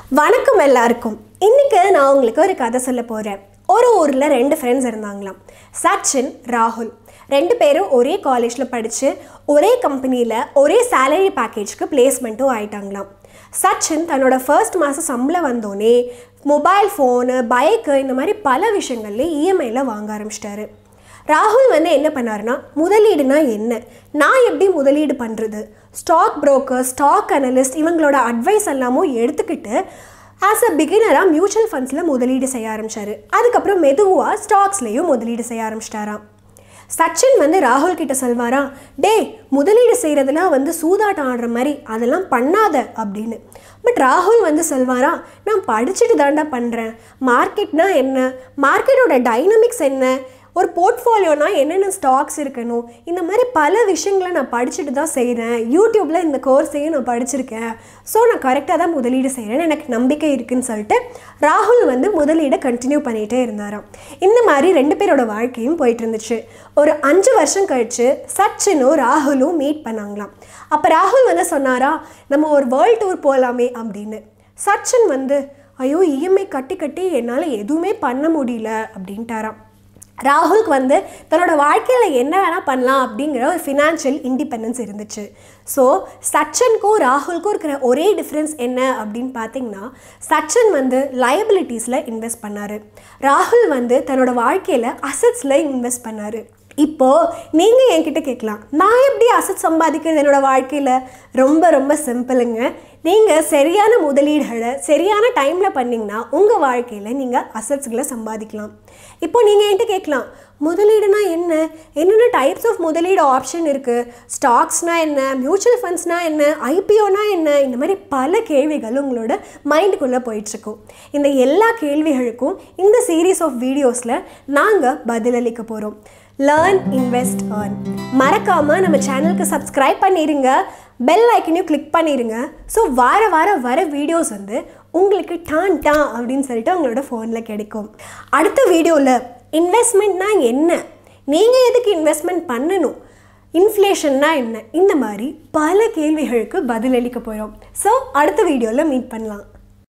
வணக்கம் எல்லாருக்கும் இன்னைக்கு நான் உங்களுக்கு ஒரு கதை சொல்ல போகிறேன் ஒரு ஊரில் ரெண்டு ஃப்ரெண்ட்ஸ் இருந்தாங்களாம் சச்சின் ராகுல் ரெண்டு பேரும் ஒரே காலேஜில் படித்து ஒரே கம்பெனியில் ஒரே சேலரி பேக்கேஜ்க்கு பிளேஸ்மெண்ட்டும் ஆயிட்டாங்களாம் சச்சின் தன்னோட ஃபர்ஸ்ட் மாதம் சம்பளம் வந்தோடனே மொபைல் ஃபோனு பைக்கு இந்த மாதிரி பல விஷயங்கள்ல இஎம்ஐயில் வாங்க ஆரம்பிச்சிட்டாரு ராகுல் வந்து என்ன பண்ணாருன்னா முதலீடுனா என்ன நான் எப்படி முதலீடு பண்ணுறது ஸ்டாக் புரோக்கர் ஸ்டாக் அனலிஸ்ட் இவங்களோட அட்வைஸ் எல்லாமும் எடுத்துக்கிட்டு ஆஸ் அ பிகினராக மியூச்சுவல் ஃபண்ட்ஸில் முதலீடு செய்ய ஆரம்பிச்சாரு அதுக்கப்புறம் மெதுவாக ஸ்டாக்ஸ்லேயும் முதலீடு செய்ய ஆரம்பிச்சிட்டாராம் சச்சின் வந்து ராகுல் கிட்ட சொல்வாரா டேய் முதலீடு செய்கிறதுலாம் வந்து சூதாட்டம் ஆடுற மாதிரி அதெல்லாம் பண்ணாத அப்படின்னு பட் ராகுல் வந்து சொல்வாரா நான் படிச்சுட்டு தாண்டா பண்ணுறேன் மார்க்கெட்னா என்ன மார்க்கெட்டோட டைனமிக்ஸ் என்ன ஒரு போர்ட்ஃபோலியோனா என்னென்ன ஸ்டாக்ஸ் இருக்கணும் இந்த மாதிரி பல விஷயங்களை நான் படிச்சுட்டு தான் செய்கிறேன் யூடியூப்பில் இந்த கோர்ஸையும் நான் படிச்சிருக்கேன் ஸோ நான் கரெக்டாக தான் முதலீடு செய்கிறேன்னு எனக்கு நம்பிக்கை இருக்குன்னு சொல்லிட்டு ராகுல் வந்து முதலீடை கண்டினியூ பண்ணிகிட்டே இருந்தாராம் இந்த மாதிரி ரெண்டு பேரோட வாழ்க்கையும் போயிட்டு இருந்துச்சு ஒரு அஞ்சு வருஷம் கழிச்சு சச்சினும் ராகுலும் மீட் பண்ணாங்களாம் அப்போ ராகுல் வந்து சொன்னாரா நம்ம ஒரு வேர்ல்ட் டூர் போகலாமே அப்படின்னு சச்சின் வந்து ஐயோ இஎம்ஐ கட்டி கட்டி என்னால் எதுவுமே பண்ண முடியல அப்படின்ட்டாராம் ராகுலுக்கு வந்து தன்னோட வாழ்க்கையில் என்ன வேணால் பண்ணலாம் அப்படிங்கிற ஒரு ஃபினான்ஷியல் இண்டிபெண்டன்ஸ் இருந்துச்சு ஸோ சச்சனுக்கும் ராகுலுக்கும் இருக்கிற ஒரே டிஃப்ரென்ஸ் என்ன அப்படின்னு பார்த்தீங்கன்னா சச்சன் வந்து லயபிலிட்டிஸில் இன்வெஸ்ட் பண்ணார் ராகுல் வந்து தன்னோட வாழ்க்கையில் அசட்ஸில் இன்வெஸ்ட் பண்ணார் இப்போது நீங்கள் என்கிட்ட கேட்கலாம் நான் எப்படி அசட் சம்பாதிக்கிறது என்னோடய வாழ்க்கையில் ரொம்ப ரொம்ப சிம்பிளுங்க நீங்கள் சரியான முதலீடுகளை சரியான டைமில் பண்ணிங்கன்னா உங்கள் வாழ்க்கையில் நீங்கள் அசட்ஸ்களை சம்பாதிக்கலாம் இப்போ நீங்கள் என்கிட்ட கேட்கலாம் முதலீடுனா என்ன என்னென்ன டைப்ஸ் ஆஃப் முதலீடு ஆப்ஷன் இருக்குது ஸ்டாக்ஸ்னால் என்ன மியூச்சுவல் ஃபண்ட்ஸ்னால் என்ன ஐபிஓனா என்ன இந்த மாதிரி பல கேள்விகள் உங்களோட மைண்டுக்குள்ளே போயிட்டுருக்கும் இந்த எல்லா கேள்விகளுக்கும் இந்த சீரீஸ் ஆஃப் வீடியோஸில் நாங்கள் பதிலளிக்க போகிறோம் லேர்ன் இன்வெஸ்ட் ஏர்ன் மறக்காமல் நம்ம சேனலுக்கு சப்ஸ்கிரைப் பண்ணிடுங்க பெல் ஐக்கனையும் கிளிக் பண்ணிடுங்க ஸோ வார வார வர வீடியோஸ் வந்து உங்களுக்கு டான் டான் அப்படின்னு சொல்லிட்டு உங்களோட ஃபோனில் கிடைக்கும் அடுத்த வீடியோவில் இன்வெஸ்ட்மெண்ட்னா என்ன நீங்கள் எதுக்கு இன்வெஸ்ட்மெண்ட் பண்ணணும் இன்ஃப்ளேஷன்னா என்ன இந்த மாதிரி பல கேள்விகளுக்கு பதிலளிக்க போகிறோம் ஸோ அடுத்த வீடியோவில் மீட் பண்ணலாம்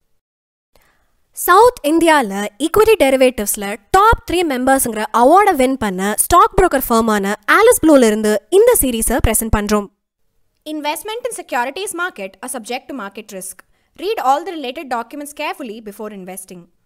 சவுத் இந்தியாவில் ஈக்விட்டி டெரிவேட்டிவ்ஸில் டாப் த்ரீ மெம்பர்ஸுங்கிற அவார்டை வின் பண்ண ஸ்டாக் புரோக்கர் ஃபர்மான ஆலிஸ் ப்ளூல இருந்து இந்த சீரீஸை ப்ரெசென்ட் பண்ணுறோம் Investment in securities market are subject to market risk. Read all the related documents carefully before investing.